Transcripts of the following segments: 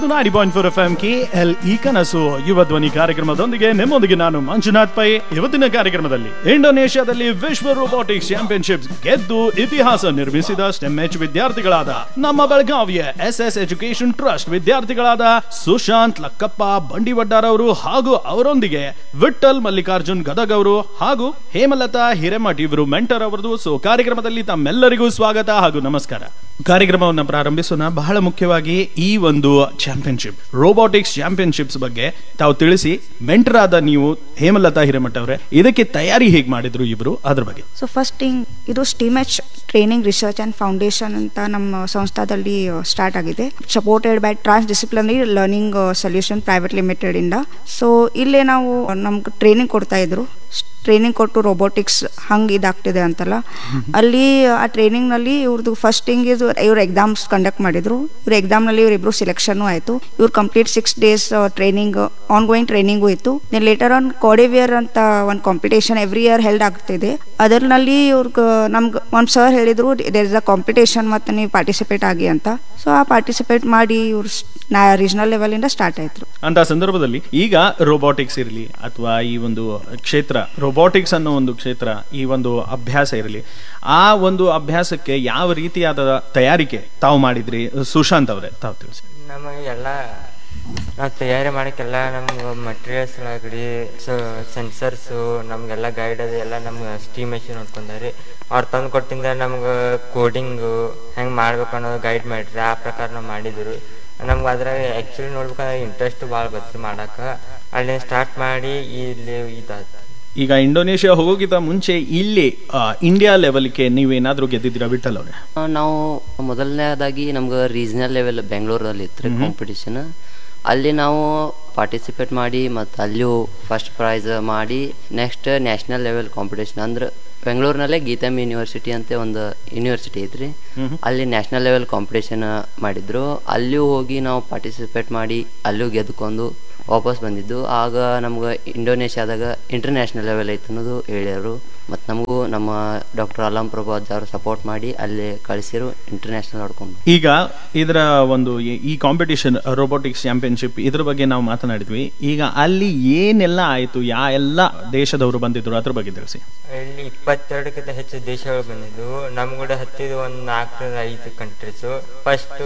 ನಾಡಿ point four F M K L E ಕನಸು ಯುವ ಧ್ವನಿ ಕಾರ್ಯಕ್ರಮದೊಂದಿಗೆ ನಿಮ್ಮೊಂದಿಗೆ ನಾನು ಮಂಜುನಾಥ್ ಪೈ ಇವತ್ತಿನ ಕಾರ್ಯಕ್ರಮದಲ್ಲಿ ಇಂಡೋನೇಷ್ಯಾದಲ್ಲಿ ವಿಶ್ವ ರೋಬೋಟಿಕ್ಸ್ ಚಾಂಪಿಯನ್ಶಿಪ್ ಗೆದ್ದು ಇತಿಹಾಸ ನಿರ್ಮಿಸಿದ ಸ್ಟೆಮ್ ಎಚ್ ವಿದ್ಯಾರ್ಥಿಗಳಾದ ನಮ್ಮ ಬೆಳಗಾವಿಯ ಎಸ್ ಎಸ್ ಎಜುಕೇಶನ್ ಟ್ರಸ್ಟ್ ವಿದ್ಯಾರ್ಥಿಗಳಾದ ಸುಶಾಂತ್ ಲಕ್ಕಪ್ಪ ಬಂಡಿವಡ್ಡಾರ್ ಅವರು ಹಾಗೂ ಅವರೊಂದಿಗೆ ವಿಠಲ್ ಮಲ್ಲಿಕಾರ್ಜುನ್ ಗದಗ್ ಅವರು ಹಾಗೂ ಹೇಮಲತಾ ಹಿರೇಮಠ್ ಇವರು ಮೆಂಟರ್ ಅವರದು ಸೊ ಕಾರ್ಯಕ್ರಮದಲ್ಲಿ ತಮ್ಮೆಲ್ಲರಿಗೂ ಸ್ವಾಗತ ಹಾಗೂ ನಮಸ್ಕಾರ ಕಾರ್ಯಕ್ರಮವನ್ನು ಪ್ರಾರಂಭಿಸೋಣ ಬಹಳ ಮುಖ್ಯವಾಗಿ ಈ ಒಂದು ಚಾಂಪಿಯನ್ಶಿಪ್ ರೋಬೋಟಿಕ್ಸ್ ಚಾಂಪಿಯನ್ಶಿಪ್ಸ್ ಬಗ್ಗೆ ತಾವು ತಿಳಿಸಿ ಮೆಂಟರ್ ಆದ ನೀವು ಹೇಮಲತಾ ಹಿರೇಮಠ್ ಅವರೇ ಇದಕ್ಕೆ ತಯಾರಿ ಹೇಗೆ ಮಾಡಿದ್ರು ಇವರು ಅದ್ರ ಬಗ್ಗೆ ಸೊ ಫಸ್ಟ್ ಥಿಂಗ್ ಇದು Steamech training research and foundation ಅಂತ ನಮ್ಮ ಸಂಸ್ಥಾದಲ್ಲಿ ಸ್ಟಾರ್ಟ್ ಆಗಿದೆ supported by transdisciplinary learning solution private limited ಇಂದ ಸೊ ಇಲ್ಲೇ ನಾವು ನಮ್ಗೆ ಟ್ರೈನಿಂಗ್ ಕೊಡ್ತಾ ಇದ್ರು ಟ್ರೈನಿಂಗ್ ಕೊಟ್ಟು ರೋಬೋಟಿಕ್ಸ್ ಹಂಗೆ ಇದಾಗ್ತಿದೆ ಅಂತಲ್ಲ ಅಲ್ಲಿ ಆ ಟ್ರೈನಿಂಗ್ನಲ್ಲಿ ಇವ್ರದ್ದು ಫಸ್ಟ್ ಥಿಂಗ್ ಇದು ಇವ್ರು ಎಕ್ಸಾಮ್ಸ್ ಕಂಡಕ್ಟ್ ಮಾಡಿದ್ರು ಇವ್ರ ಎಕ್ಸಾಮ್ನಲ್ಲಿ ಇವರಿಬ್ರು ಸೆಲೆಕ್ಷನ್ ಆಯಿತು ಇವ್ರು complete six days training ongoing training ಇತ್ತು ದೆನ್ ಲೇಟರ್ ಆನ್ ಕೋಡಿವಿಯರ್ ಅಂತ ಒಂದು ಕಾಂಪಿಟೇಷನ್ ಎವ್ರಿ ಇಯರ್ ಹೆಲ್ಡ್ ಆಗ್ತಿದೆ ಅದರಲ್ಲಿ ಇವ್ರಿಗೆ ನಮ್ಗೆ ಒಂದು ಸರ್ ಹೇಳಿದ್ರು ದೇರ್ ಇಸ್ ಅ ಕಾಂಪಿಟೇಷನ್ ಮತ್ತು ನೀವು ಪಾರ್ಟಿಸಿಪೇಟ್ ಆಗಿ ಅಂತ ಸೊ ಆ ಪಾರ್ಟಿಸಿಪೇಟ್ ಮಾಡಿ ಇವ್ರು ನಾ ರೀಜನಲ್ ಲೆವೆಲಿಂದ ಸ್ಟಾರ್ಟ್ ಆಯ್ತು ಅಂತ ಸಂದರ್ಭದಲ್ಲಿ ಈಗ ರೋಬೋಟಿಕ್ಸ್ ಇರಲಿ ಅಥವಾ ಈ ಒಂದು ಕ್ಷೇತ್ರ ರೋಬೋಟಿಕ್ಸ್ ಅನ್ನೋ ಒಂದು ಕ್ಷೇತ್ರ ಈ ಒಂದು ಅಭ್ಯಾಸ ಇರಲಿ ಆ ಒಂದು ಅಭ್ಯಾಸಕ್ಕೆ ಯಾವ ರೀತಿಯಾದ ತಯಾರಿಕೆ ತಾವು ಮಾಡಿದ್ರಿ ಸುಶಾಂತ್ ಅವರೇ ತಾವು ತಿಳಿಸಿ ನಮಗೆ ಎಲ್ಲ ನಾವು ತಯಾರಿ ಮಾಡೋಕ್ಕೆಲ್ಲ ನಮ್ಗೆ ಮಟೀರಿಯಲ್ಸ್ ಆಗಲಿ ಸೊ ಸೆನ್ಸರ್ಸು ನಮಗೆಲ್ಲ ಗೈಡ್ ಅದು ಎಲ್ಲ ನಮ್ಗೆ ಸ್ಟೀಮ್ ಮೆಷಿನ್ ನೋಡ್ಕೊಂಡಾರಿ ಅವ್ರು ತಂದು ಕೊಟ್ಟಿಂದ ನಮ್ಗೆ ಕೋಡಿಂಗು ಹೆಂಗೆ ಮಾಡ್ಬೇಕು ಅನ್ನೋದು ಗೈಡ್ ಮಾಡಿರಿ ಆ ಪ್ರಕಾರ ನಾವು ಮಾಡಿದ್ರು ನಮ್ಗೆ ಅದ್ರಾಗ ಆ್ಯಕ್ಚುಲಿ ನೋಡ್ಬೇಕಂದ್ರೆ ಇಂಟ್ರೆಸ್ಟ್ ಭಾಳ ಬತ್ತು ಮಾಡಕ್ಕೆ ಅಲ್ಲಿ ಸ್ಟಾರ್ಟ್ ಮಾಡಿ ಇಲ್ಲಿ ಇದಾಯ್ತು ಈಗ ಇಂಡೋನೇಷ್ಯಾ ಹೋಗೋಕ್ಕಿಂತ ಮುಂಚೆ ಇಲ್ಲಿ ಆ, ಇಂಡಿಯಾ ಲೆವೆಲ್ಗೆ ನೀವೇನಾದ್ರೂ ಗೆದ್ದಿದ್ದೀರಾ ವಿಠಲ್ ಅವರೇ ಆ, ನಾವು ಮೊದಲನೇದಾಗಿ ನಮ್ಗೆ ರೀಜ್ನಲ್ ಲೆವೆಲ್ ಬೆಂಗಳೂರಲ್ಲಿ ಇತ್ತು ಕಾಂಪಿಟಿಷನ್ ಅಲ್ಲಿ ನಾವು ಪಾರ್ಟಿಸಿಪೇಟ್ ಮಾಡಿ ಮತ್ತು ಅಲ್ಲಿಯೂ ಫಸ್ಟ್ ಪ್ರೈಸ್ ಮಾಡಿ ನೆಕ್ಸ್ಟ್ ನ್ಯಾಷನಲ್ ಲೆವೆಲ್ ಕಾಂಪಿಟೇಷನ್ ಅಂದ್ರೆ ಬೆಂಗಳೂರಿನಲ್ಲೇ ಗೀತಮ್ ಯೂನಿವರ್ಸಿಟಿ ಅಂತ ಒಂದು ಯೂನಿವರ್ಸಿಟಿ ಐತ್ರಿ ಅಲ್ಲಿ ನ್ಯಾಷನಲ್ ಲೆವೆಲ್ ಕಾಂಪಿಟೇಷನ್ ಮಾಡಿದ್ರು ಅಲ್ಲಿಯೂ ಹೋಗಿ ನಾವು ಪಾರ್ಟಿಸಿಪೇಟ್ ಮಾಡಿ ಅಲ್ಲಿಯೂ ಗೆದ್ಕೊಂಡು ವಾಪಸ್ ಬಂದಿದ್ದು ಆಗ ನಮ್ಗೆ ಇಂಡೋನೇಷ್ಯಾದಾಗ ಇಂಟರ್ನ್ಯಾಷನಲ್ ಲೆವೆಲ್ ಐತೆ ಅನ್ನೋದು ಹೇಳ್ಯಾರು ಮತ್ತು ನಮಗೂ ನಮ್ಮ ಡಾಕ್ಟರ್ ಅಲಾಂ ಪ್ರಭಾತ್ ಅವರು ಸಪೋರ್ಟ್ ಮಾಡಿ ಅಲ್ಲಿ ಕಳಿಸಿರು ಇಂಟರ್ನ್ಯಾಷನಲ್ ಆಡ್ಕೊಂಡು ಈಗ ಇದರ ಒಂದು ಈ- ಈ ಕಾಂಪಿಟಿಷನ್ ರೋಬೋಟಿಕ್ಸ್ ಚಾಂಪಿಯನ್ಶಿಪ್ ಇದ್ರ ಬಗ್ಗೆ ನಾವು ಮಾತನಾಡಿದ್ವಿ ಈಗ ಅಲ್ಲಿ ಏನೆಲ್ಲ ಆಯ್ತು ಯಾ ಎಲ್ಲ ದೇಶದವರು ಬಂದಿದ್ರು ಅದ್ರ ಬಗ್ಗೆ ತಿಳಿಸಿ ಇಲ್ಲಿ ಇಪ್ಪತ್ತೆರಡಕ್ಕಿಂತ ಹೆಚ್ಚು ದೇಶಗಳು ಬಂದಿದ್ವು ನಮ್ ಕೂಡ ಹತ್ತಿದ ಒಂದು ನಾಲ್ಕರಿಂದ ಐದು countries first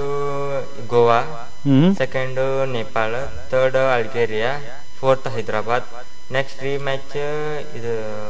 Goa hmm second Nepal third Algeria fourth Hyderabad next rematch ಇದು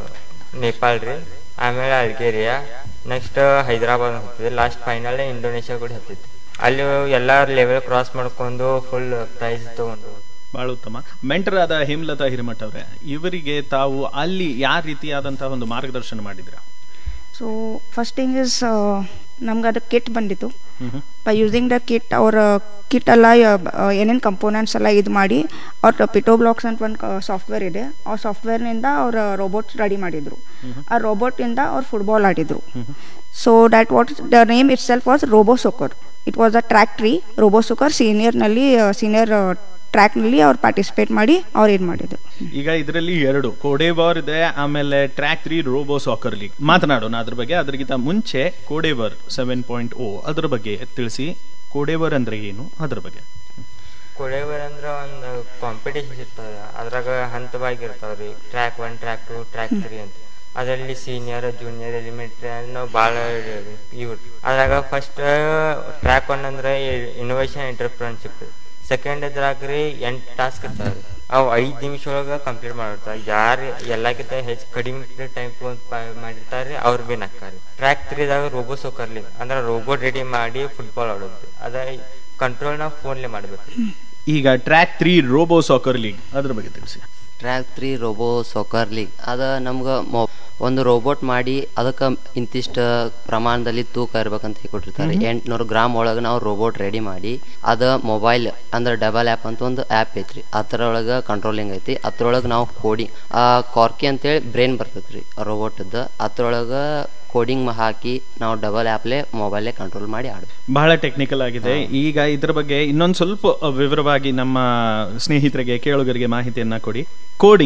ನೇಪಾಳ ರೀ ಆಮೇಲೆ ಅಲ್ಗೇರಿಯಾ ನೆಕ್ಸ್ಟ್ ಹೈದ್ರಾಬಾದ್ ಹತ್ತಿದೆ ಲಾಸ್ಟ್ ಫೈನಲ್ ಇಂಡೋನೇಷ್ಯಾ ಕೂಡ ಹತ್ತಿತ್ತು ಅಲ್ಲಿ ಎಲ್ಲ ಲೆವೆಲ್ ಕ್ರಾಸ್ ಮಾಡ್ಕೊಂಡು ಫುಲ್ ಪ್ರೈಸ್ ತಗೊಂಡು ಬಹಳ ಉತ್ತಮ ಮೆಂಟರ್ ಆದ ಹೇಮಲತಾ ಹಿರೇಮಠ್ ಅವರೇ ಇವರಿಗೆ ತಾವು ಅಲ್ಲಿ ಯಾವ ರೀತಿಯಾದಂತಹ ಒಂದು ಮಾರ್ಗದರ್ಶನ ಮಾಡಿದ್ರ ಸೊ ಫಸ್ಟ್ ಥಿಂಗ್ ಇಸ್ ನಮ್ಗೆ ಅದು ಕಿಟ್ ಬಂದಿತ್ತು ಬೈ ಯೂಸಿಂಗ್ ದ ಕಿಟ್ ಅವ್ರ ಕಿಟ್ ಎಲ್ಲ ಏನೇನು ಕಂಪೋನೆಂಟ್ಸ್ ಎಲ್ಲ ಇದು ಮಾಡಿ ಅವ್ರ ಪಿಟೋ ಬ್ಲಾಕ್ಸ್ ಅಂತ ಒಂದು ಸಾಫ್ಟ್ವೇರ್ ಇದೆ ಆ ಸಾಫ್ಟ್ವೇರ್ನಿಂದ ಅವ್ರ ರೋಬೋಟ್ ರೆಡಿ ಮಾಡಿದ್ರು ಆ ರೋಬೋಟಿಂದ ಅವ್ರು ಫುಟ್ಬಾಲ್ ಆಡಿದ್ರು so that what the name itself was robo soccer it was a track three robo soccer ಸೀನಿಯರ್ನಲ್ಲಿ ಸೀನಿಯರ್ ಟ್ರ್ಯಾಕ್ನಲ್ಲಿ ಅವ್ರು ಪಾರ್ಟಿಸಿಪೇಟ್ ಮಾಡಿ ಅವ್ರು ಏನು ಮಾಡಿದ್ರು ಈಗ ಇದರಲ್ಲಿ ಎರಡು ಕೋಡೇವರ್ ಇದೆ ಆಮೇಲೆ track three robo soccer league ಮಾತನಾಡೋಣ ಅದ್ರ ಬಗ್ಗೆ ಅದ್ರಗಿಂತ ಮುಂಚೆ ಕೋಡೇವರ್ ಸೆವೆನ್ ಪಾಯಿಂಟ್ ಓ ಅದ್ರ ಬಗ್ಗೆ ತಿಳಿಸಿ ಕೋಡೇವರ್ ಅಂದ್ರೆ ಏನು ಅದ್ರ ಬಗ್ಗೆ ಕೊಳೆವರ್ ಅಂದ್ರೆ ಒಂದು ಕಾಂಪಿಟೇಷನ್ ಇರ್ತದೆ ಅದ್ರಾಗ ಹಂತವಾಗಿ ಇರ್ತಾವ್ರಿ track one track two track three ಅಂತ ಅದರಲ್ಲಿ ಸೀನಿಯರ್ ಜೂನಿಯರ್ ಎಲಿಮೆಂಟ್ರಿ ನಾವು ಭಾಳ ಇವು ಅದ್ರಾಗ ಫಸ್ಟ್ ಟ್ರ್ಯಾಕ್ ಒನ್ ಅಂದ್ರೆ ಇನೋವೇಷನ್ ಎಂಟರ್ಪ್ರನ್ಶಿಪ್ ಸೆಕೆಂಡ್ ಇದ್ರಾಗ ರೀ ಎಂಟು ಟಾಸ್ಕ್ ಇರ್ತಾವ್ರಿ ಅವು ಐದು ನಿಮಿಷ ಒಳಗೆ ಕಂಪ್ಲೀಟ್ ಮಾಡಿರ್ತಾರೆ ಯಾರು ಎಲ್ಲಕ್ಕಿಂತ ಹೆಚ್ಚು ಕಡಿಮೆ ಟೈಮ್ ಮಾಡಿರ್ತಾರೆ ಅವ್ರು ಬಿನ್ ಹಾಕ್ತಾರೆ ಟ್ರ್ಯಾಕ್ ತ್ರೀದಾಗ ರೋಬೋ ಸೋಕರ್ಲಿ ಅಂದ್ರೆ ರೋಬೋಟ್ ರೆಡಿ ಮಾಡಿ ಫುಟ್ಬಾಲ್ ಆಡೋದು ಅದ ಕಂಟ್ರೋಲ್ ನಾವು ಫೋನ್ಲಿ ಮಾಡ್ಬೇಕು ಈಗ track three robo soccer league ಅದ್ರ ಬಗ್ಗೆ ತಿಳಿಸಿ track three robo soccer league ಅದ ನಮ್ಗೆ ಮೊ ಒಂದು ರೋಬೋಟ್ ಮಾಡಿ ಅದಕ್ಕೆ ಇಂತಿಷ್ಟು ಪ್ರಮಾಣದಲ್ಲಿ ತೂಕ ಇರ್ಬೇಕಂತ ಹೇಳ್ಕೊಟ್ಟಿರ್ತಾರೆ ಎಂಟ್ನೂರು ಗ್ರಾಮ್ ಒಳಗೆ ನಾವು ರೋಬೋಟ್ ರೆಡಿ ಮಾಡಿ ಅದ ಮೊಬೈಲ್ ಅಂದ್ರೆ ಡಬಲ್ ಆ್ಯಪ್ ಅಂತ ಒಂದು ಆ್ಯಪ್ ಐತ್ರಿ ಅದ್ರೊಳಗೆ ಕಂಟ್ರೋಲಿಂಗ್ ಐತಿ ಅದ್ರೊಳಗೆ ನಾವು ಕೋಡಿಂಗ್ ಆ ಕಾರ್ಕಿ ಅಂತೇಳಿ ಬ್ರೈನ್ ಬರ್ತೈತ್ರಿ ರೋಬೋಟದ್ದು ಅದ್ರೊಳಗೆ ಕೋಡಿಂಗ್ ಹಾಕಿ ನಾವು ಡಬಲ್ ಆ್ಯಪ್ಲೆ ಮೊಬೈಲೇ ಕಂಟ್ರೋಲ್ ಮಾಡಿ ಆಡ್ಬೇಕು ಬಹಳ ಟೆಕ್ನಿಕಲ್ ಆಗಿದೆ ಈಗ ಇದ್ರ ಬಗ್ಗೆ ಇನ್ನೊಂದು ಸ್ವಲ್ಪ ವಿವರವಾಗಿ ನಮ್ಮ ಸ್ನೇಹಿತರಿಗೆ ಕೇಳುಗರಿಗೆ ಮಾಹಿತಿಯನ್ನ ಕೊಡಿ ಕೋಡಿಂಗ್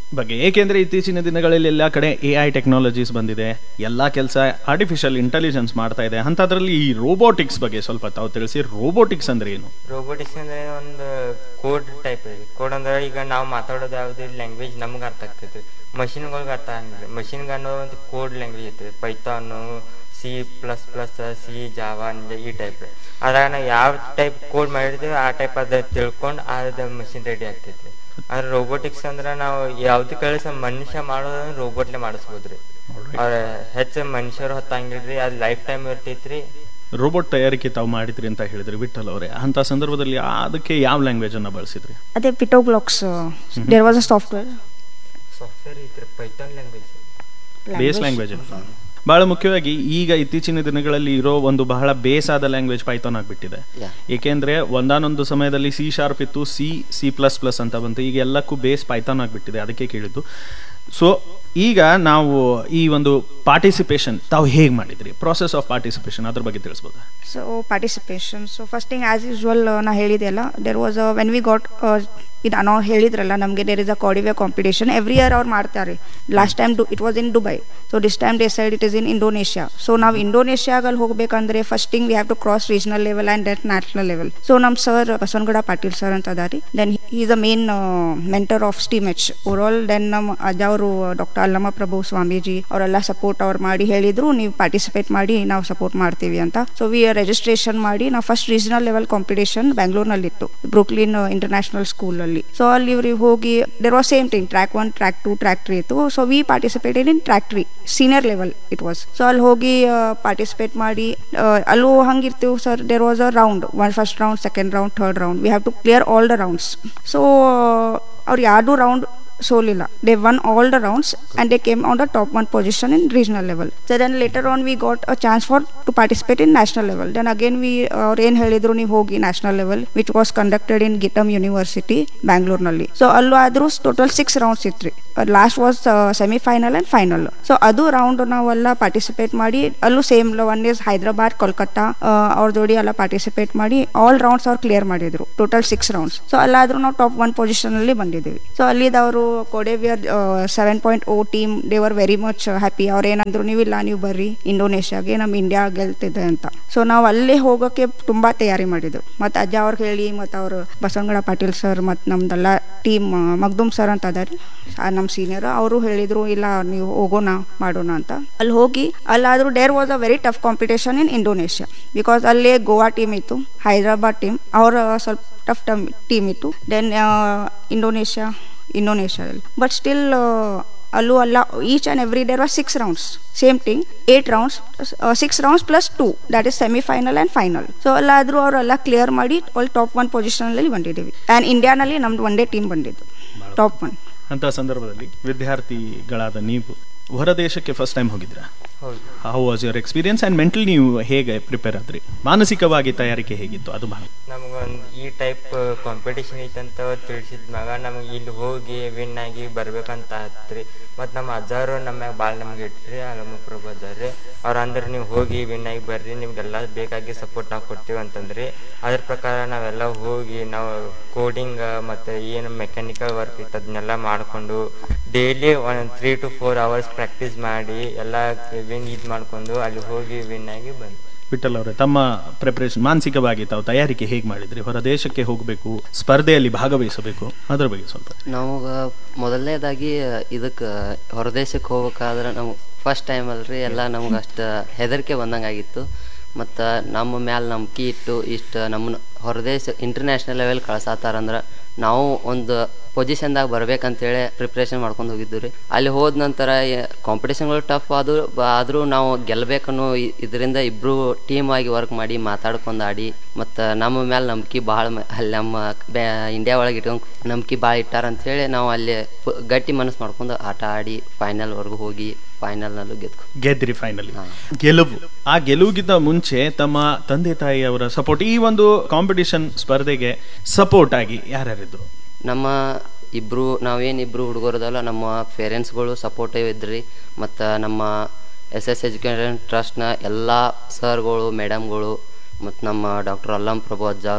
ಬಗ್ಗೆ ಏಕೆಂದ್ರೆ ಇತ್ತೀಚಿನ ದಿನಗಳಲ್ಲಿ ಎಲ್ಲ ಕಡೆ ಎ ಐ ಟೆಕ್ನಾಲಜೀಸ್ ಬಂದಿದೆ ಎಲ್ಲ ಕೆಲಸ ಆರ್ಟಿಫಿಷಿಯಲ್ ಇಂಟೆಲಿಜೆನ್ಸ್ ಮಾಡ್ತಾ ಇದೆ ಅಂಥದ್ರಲ್ಲಿ ಈ ರೋಬೋಟಿಕ್ಸ್ ಬಗ್ಗೆ ಸ್ವಲ್ಪ ತಾವು ತಿಳಿಸಿ ರೋಬೋಟಿಕ್ಸ್ ಅಂದ್ರೆ ಏನು ರೋಬೋಟಿಕ್ಸ್ ಅಂದ್ರೆ ಒಂದು ಕೋಡ್ ಟೈಪ್ ಇದೆ ಕೋಡ್ ಅಂದ್ರೆ ಈಗ ನಾವು ಮಾತಾಡೋದು ಯಾವ್ದು ಲ್ಯಾಂಗ್ವೇಜ್ ನಮ್ಗೆ ಅರ್ಥ ಆಗ್ತೈತಿ ಮಷಿನ್ಗಳಿಗೆ ಅರ್ಥ ಆಗಂಗಿಲ್ಲ ಮಷಿನ್ಗೆ ಅನ್ನೋ ಒಂದು ಕೋಡ್ ಲ್ಯಾಂಗ್ವೇಜ್ ಐತೆ Python C plus plus C Java ಈ ಟೈಪ್ ಅದ್ರಾಗ ನಾವು ಯಾವ ಟೈಪ್ ಕೋಡ್ ಮಾಡಿರ್ತೀವಿ ಆ ಟೈಪ್ ಅದ ತಿಳ್ಕೊಂಡು ಅದ ಮಷಿನ್ ರೆಡಿ ಆಗ್ತೈತಿ ಅಂದ್ರೆ ರೋಬೋಟಿಕ್ಸ್ ಅಂದ್ರೆ ನಾವು ಯಾವ್ದು ಕೆಲಸ ಮನುಷ್ಯ ಮಾಡೋದನ್ನ ರೋಬೋಟ್ಲೆ ಮಾಡಿಸ್ಬೋದ್ರಿ ಅವ್ರ ಹೆಚ್ಚು ಮನುಷ್ಯರು ಹೊತ್ತಂಗಿಲ್ರಿ ಅದು ಲೈಫ್ ಟೈಮ್ ಇರ್ತೈತ್ರಿ ರೋಬೋಟ್ ತಯಾರಿಕೆ ತಾವು ಮಾಡಿದ್ರಿ ಅಂತ ಹೇಳಿದ್ರಿ ವಿಠಲ್ ಅವರೇ ಅಂತ ಸಂದರ್ಭದಲ್ಲಿ ಅದಕ್ಕೆ ಯಾವ ಲ್ಯಾಂಗ್ವೇಜ್ ಅನ್ನ ಬಳಸಿದ್ರಿ ಅದೇ PictoBlox there was a software software ಐತ್ರಿ ಪೈಥಾನ್ ಲ್ಯಾಂಗ್ವೇಜ್ ಬೇಸ್ ಲ್ಯಾಂಗ್ವೇಜ್ ಬಹಳ ಮುಖ್ಯವಾಗಿ ಈಗ ಇತ್ತೀಚಿನ ದಿನಗಳಲ್ಲಿ ಇರೋ ಒಂದು ಬಹಳ ಬೇಸ್ ಆದ ಲ್ಯಾಂಗ್ವೇಜ್ ಪೈಥಾನ್ ಆಗ್ಬಿಟ್ಟಿದೆ Yeah. ಏಕೆಂದ್ರೆ ಒಂದಾನೊಂದು ಸಮಯದಲ್ಲಿ ಸಿ ಶಾರ್ಪ್ ಇತ್ತು ಸಿ ಸಿ ಪ್ಲಸ್ ಪ್ಲಸ್ ಅಂತ ಬಂತು ಈಗ ಎಲ್ಲಕ್ಕೂ ಬೇಸ್ ಪೈಥಾನ್ ಆಗ್ಬಿಟ್ಟಿದೆ ಅದಕ್ಕೆ ಕೇಳಿದ್ದು ಸೊ ಈಗ ನಾವು ಈ ಒಂದು ಪಾರ್ಟಿಸಿಪೇಷನ್ ತಾವು ಹೇಗೆ ಮಾಡಿದ್ರಿ ಪ್ರಾಸೆಸ್ ಆಫ್ ಪಾರ್ಟಿಸಿಪೇಷನ್ ಅದ್ರ ಬಗ್ಗೆ ತಿಳಿಸ್ಬೋದಾ so participation so first thing as usual ನಾ ಹೇಳಿದೆ ಅಲ್ಲ there was a when we got ಇದು ನಾವು ಹೇಳಿದ್ರಲ್ಲ ನಮಗೆ there is a Codeavour competition every year ಅವ್ರು ಮಾಡ್ತಾರೆ last time do it was in Dubai so this time they said it is in Indonesia so ನಾವು ಇಂಡೋನೇಷ್ಯಾಗಲ್ಲಿ ಹೋಗ್ಬೇಕಂದ್ರೆ first thing we have to cross regional level and that national level so ನಮ್ಮ sir Basavanagouda Patil sir ಅಂತ ಅದಾರಿ then is a main mentor of STEAM H overall then ನಮ್ಮ ಅಜ್ಜ ಅವರು doctor ಅಲ್ಲಮ್ಮ ಪ್ರಭು ಸ್ವಾಮೀಜಿ ಅವರೆಲ್ಲ ಸಪೋರ್ಟ್ ಅವ್ರು ಮಾಡಿ ಹೇಳಿದ್ರು ನೀವು ಪಾರ್ಟಿಸಿಪೇಟ್ ಮಾಡಿ ನಾವು ಸಪೋರ್ಟ್ ಮಾಡ್ತೀವಿ ಅಂತ ಸೊ ವಿ ರಿಜಿಸ್ಟ್ರೇಷನ್ ಮಾಡಿ ನಾವು ಫಸ್ಟ್ ರೀಜನಲ್ ಲೆವೆಲ್ ಕಾಂಪಿಟೇಷನ್ ಬೆಂಗಳೂರಿನಲ್ಲಿತ್ತು ಬ್ರೂಕ್ಲಿನ್ ಇಂಟರ್ನ್ಯಾಷನಲ್ ಸ್ಕೂಲಲ್ಲಿ ಸೊ ಅಲ್ಲಿ ಇವ್ರಿಗೆ ಹೋಗಿ there was same thing track one track two track three ಇತ್ತು so we participated in track three senior level it was so ಅಲ್ಲಿ ಹೋಗಿ ಪಾರ್ಟಿಸಿಪೇಟ್ ಮಾಡಿ ಆ, ಅಲ್ಲೂ ಹಂಗಿರ್ತೀವಿ sir there was a round one first round second round third round we have to clear all the rounds so ಅವ್ರು ಯಾರ್ದು round ಸೋಲಿಲ್ಲ they one all the rounds and they came on the top one position in regional level so then later on we got a chance for to participate in national level then again we ಅವ್ರು ಏನು ಹೇಳಿದ್ರು ನೀವು ಹೋಗಿ national level which was conducted in GITAM university ಬ್ಯಾಂಗ್ಳೂರ್ನಲ್ಲಿ so ಅಲ್ಲೂ ಆದರೂ total six rounds ಇತ್ತು ರೀ last was semifinal and final so ಅದು ರೌಂಡ್ ನಾವೆಲ್ಲ ಪಾರ್ಟಿಸಿಪೇಟ್ ಮಾಡಿ ಅಲ್ಲೂ same one is Hyderabad Kolkata ಅವ್ರ ಜೋಡಿ ಎಲ್ಲ ಪಾರ್ಟಿಸಿಪೇಟ್ ಮಾಡಿ ಆಲ್ ರೌಂಡ್ಸ್ ಅವ್ರು ಕ್ಲಿಯರ್ ಮಾಡಿದ್ರು ಟೋಟಲ್ ಸಿಕ್ಸ್ ರೌಂಡ್ಸ್ ಸೊ ಅಲ್ಲಾದ್ರೂ ನಾವು ಟಾಪ್ ಒನ್ ಪೊಸಿಷನ್ ಅಲ್ಲಿ ಬಂದಿದ್ದೀವಿ ಸೊ ಅಲ್ಲಿದವರು Codeavour seven point o team they were very much happy ಅವ್ರು ಏನಂದ್ರು ನೀವು ಇಲ್ಲ ನೀವು ಬರ್ರಿ ಇಂಡೋನೇಷ್ಯಾಗೆ ನಮ್ಮ ಇಂಡಿಯಾ ಗೆಲ್ತಿದೆ ಅಂತ ಸೊ ನಾವು ಅಲ್ಲೇ ಹೋಗೋಕ್ಕೆ ತುಂಬಾ ತಯಾರಿ ಮಾಡಿದ್ರು ಮತ್ತು ಅಜ್ಜ ಅವ್ರಿಗೆ ಹೇಳಿ ಮತ್ತು ಅವರು ಬಸವನಗೌಡ ಪಾಟೀಲ್ ಸರ್ ಮತ್ತು ನಮ್ದೆಲ್ಲ ಟೀಮ್ ಮಗ್ದುಮ್ ಸರ್ ಅಂತ ಅದಾರಿ ನಮ್ಮ ಸೀನಿಯರ್ ಅವರು ಹೇಳಿದ್ರು ಇಲ್ಲ ನೀವು ಹೋಗೋಣ ಮಾಡೋಣ ಅಂತ ಅಲ್ಲಿ ಹೋಗಿ ಅಲ್ಲಾದ್ರೂ there was a very tough competition in Indonesia because ಅಲ್ಲೇ ಗೋವಾ ಟೀಮ್ ಇತ್ತು ಹೈದರಾಬಾದ್ ಟೀಮ್ ಅವರ ಸ್ವಲ್ಪ ಟಫ್ ಟಮ್ ಟೀಮ್ ಇತ್ತು ದೆನ್ ಇಂಡೋನೇಷ್ಯಾ ಇಂಡೋನೇಷ್ಯಾದಲ್ಲಿ ಬಟ್ ಸ್ಟಿಲ್ ಅಲ್ಲೂ ಅಲ್ಲ each and every there was six rounds same thing eight rounds six rounds plus two that is semifinal and final so ಅಲ್ಲಾದರೂ ಅವರೆಲ್ಲ ಕ್ಲಿಯರ್ ಮಾಡಿ ಆಲ್ ಟಾಪ್ ಒನ್ ಪೊಸಿಷನಲ್ಲಿ ಬಂದಿದ್ದೀವಿ and ಇಂಡಿಯಾನಲ್ಲಿ ನಮ್ದು ಒನ್ ಡೇ ಟೀಮ್ ಬಂದಿದ್ದು top one ಅಂತ ಸಂದರ್ಭದಲ್ಲಿ ವಿದ್ಯಾರ್ಥಿಗಳಾದ ನೀವು ಹೊರದೇಶಕ್ಕೆ ಫಸ್ಟ್ ಟೈಮ್ ಹೋಗಿದ್ರಾ ಹೌದು how was your experience and mental ನೀವು ಹೇಗೆ ಪ್ರಿಪೇರ್ ಆದ್ರಿ ಮಾನಸಿಕವಾಗಿ ತಯಾರಿಕೆ ಹೇಗಿತ್ತು ಅದು ಬಹಳ ನಮಗೊಂದು ಈ ಟೈಪ್ ಕಾಂಪಿಟೇಷನ್ ಐತಂತ ತಿಳಿಸಿದ ಮ್ಯಾಗ ನಮಗೆ ಇಲ್ಲಿ ಹೋಗಿ ವಿನ್ ಆಗಿ ಬರ್ಬೇಕಂತ ಹತ್ರಿ ಮತ್ತು ನಮ್ಮ ಅಜ್ಜಾರು ನಮ್ಮ ಮ್ಯಾಗ ಭಾಳ ನಮ್ಗೆ ಇಟ್ರಿ ಅಲ್ಲಮ್ಮ ಪ್ರಭು ಅಜ್ಜಾರಿ ಅವ್ರು ಅಂದ್ರೆ ನೀವು ಹೋಗಿ ವಿನ್ ಆಗಿ ಬರ್ರಿ ನಿಮ್ಗೆಲ್ಲ ಬೇಕಾಗಿ ಸಪೋರ್ಟ್ ನಾವು ಕೊಡ್ತೀವಿ ಅಂತಂದ್ರಿ ಅದ್ರ ಪ್ರಕಾರ ನಾವೆಲ್ಲ ಹೋಗಿ ನಾವು ಕೋಡಿಂಗ್ ಮತ್ತು ಏನು ಮೆಕ್ಯಾನಿಕಲ್ ವರ್ಕ್ ಇತ್ತು ಅದನ್ನೆಲ್ಲ ಮಾಡಿಕೊಂಡು ಡೈಲಿ ಒಂದು three two four hours practice ಮಾಡಿ ಎಲ್ಲ ವಿನ್ ಇದು ಮಾಡ್ಕೊಂಡು ಅಲ್ಲಿ ಹೋಗಿ ವಿನ್ ಆಗಿ ಬಂದ್ವಿ ವಿಠಲ್ ಅವರೇ ತಮ್ಮ ಪ್ರಿಪರೇಷನ್ ಮಾನಸಿಕವಾಗಿ ತಾವು ತಯಾರಿಕೆ ಹೇಗೆ ಮಾಡಿದ್ರಿ ಹೊರ ದೇಶಕ್ಕೆ ಹೋಗಬೇಕು ಸ್ಪರ್ಧೆಯಲ್ಲಿ ಭಾಗವಹಿಸಬೇಕು ಅದ್ರ ಬಗ್ಗೆ ಸ್ವಲ್ಪ ನಮಗೆ ಮೊದಲನೇದಾಗಿ ಇದಕ್ಕೆ ಹೊರದೇಶಕ್ಕೆ ಹೋಗ್ಬೇಕಾದ್ರೆ ನಾವು ಫಸ್ಟ್ ಟೈಮ್ ಅಲ್ರಿ ಎಲ್ಲ ನಮ್ಗೆ ಅಷ್ಟು ಹೆದರಿಕೆ ಬಂದಂಗೆ ಆಗಿತ್ತು ಮತ್ತು ನಮ್ಮ ಮ್ಯಾಲೆ ನಂಬಿಕೆ ಇಟ್ಟು ಇಷ್ಟು ನಮ್ಮನ್ನ ಹೊರದೇಶ ಇಂಟರ್ನ್ಯಾಷನಲ್ ಲೆವೆಲ್ ಕಳ್ಸಾತಾರಂದ್ರೆ ನಾವು ಒಂದು ಪೊಸಿಷನ್ದಾಗ ಬರ್ಬೇಕಂತೇಳಿ ಪ್ರಿಪ್ರೇಷನ್ ಮಾಡ್ಕೊಂಡು ಹೋಗಿದ್ದು ರೀ ಅಲ್ಲಿ ಹೋದ ನಂತರ ಕಾಂಪಿಟೇಷನ್ಗಳು ಟಫ್ ಆದರೂ ಆದರೂ ನಾವು ಗೆಲ್ಲಬೇಕನ್ನೋ ಇದರಿಂದ ಇಬ್ಬರು ಟೀಮ್ ಆಗಿ ವರ್ಕ್ ಮಾಡಿ ಮಾತಾಡ್ಕೊಂಡು ಆಡಿ ಮತ್ತು ನಮ್ಮ ಮೇಲೆ ನಂಬಿಕೆ ಭಾಳ ಅಲ್ಲಿ ನಮ್ಮ ಬ್ಯಾ ಇಂಡಿಯಾ ಒಳಗೆ ಇಟ್ಕೊಂಡು ನಂಬಿಕೆ ಭಾಳ ಇಟ್ಟಾರ ಅಂತ ಹೇಳಿ ನಾವು ಅಲ್ಲಿ ಫು- ಗಟ್ಟಿ ಮನಸ್ಸು ಮಾಡ್ಕೊಂಡು ಆಟ ಆಡಿ ಫೈನಲ್ವರೆಗೂ ಹೋಗಿ ಫೈನಲ್ನಲ್ಲೂ ಗೆದ್ಕೊ ಗೆದ್ರಿ ಫೈನಲಿ ಹಾ. ಗೆಲುವು ಆ ಗೆಲುವಿಗಿಂತ ಮುಂಚೆ ತಮ್ಮ ತಂದೆ ತಾಯಿಯವರ ಸಪೋರ್ಟ್ ಈ ಒಂದು ಕಾಂಪಿಟಿಷನ್ ಸ್ಪರ್ಧೆಗೆ ಸಪೋರ್ಟ್ ಆಗಿ ಯಾರ್ಯಾರಿದ್ರು ನಮ್ಮ ಇಬ್ಬರು ನಾವೇನು ಇಬ್ಬರು ಹುಡುಗರದಲ್ಲ ನಮ್ಮ ಪೇರೆಂಟ್ಸ್ಗಳು ಸಪೋರ್ಟಿವ್ ಇದ್ರಿ ಮತ್ತು ನಮ್ಮ ಎಸ್ ಎಸ್ ಎಜುಕೇಷನ್ ಟ್ರಸ್ಟ್ನ ಎಲ್ಲ ಸರ್ಗಳು ಮೇಡಮ್ಗಳು ಮತ್ತು ನಮ್ಮ ಡಾಕ್ಟರ್ ಅಲ್ಲಂ ಪ್ರಭು ಅಜ್ಜಾರು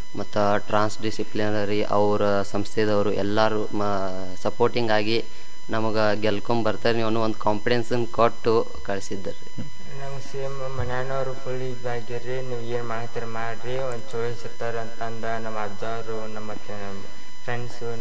ಮತ್ತು ಟ್ರಾನ್ಸ್ ಡಿಸಿಪ್ಲಿನರಿ ಅವರ ಸಂಸ್ಥೆದವರು ಎಲ್ಲರೂ ಮ ಸಪೋರ್ಟಿಂಗ್ ಆಗಿ ನಮಗೆ ಗೆಲ್ಕೊಂಬರ್ತಾರೆ ನೀವು ಅನ್ನೋ ಒಂದು ಕಾನ್ಫಿಡೆನ್ಸನ್ನು ಕೊಟ್ಟು ಕಳಿಸಿದ್ದಾರೆ ನಮ್ಗೆ ಸೇಮ್ ಮನ್ಯಾನವರು ಫುಲ್ ಇದಾಗಿರ್ರಿ ನೀವು ಏನು ಮಾಡ್ತೀರ ಮಾಡ್ರಿ ಒಂದು ಚಲೋ ಹೆಸರ್ತಾರ ಅಂತಂದ ನಮ್ಮ ಅಜ್ಜವರು ನಮ್ಮ ಫ್ರೆಂಡ್ಸು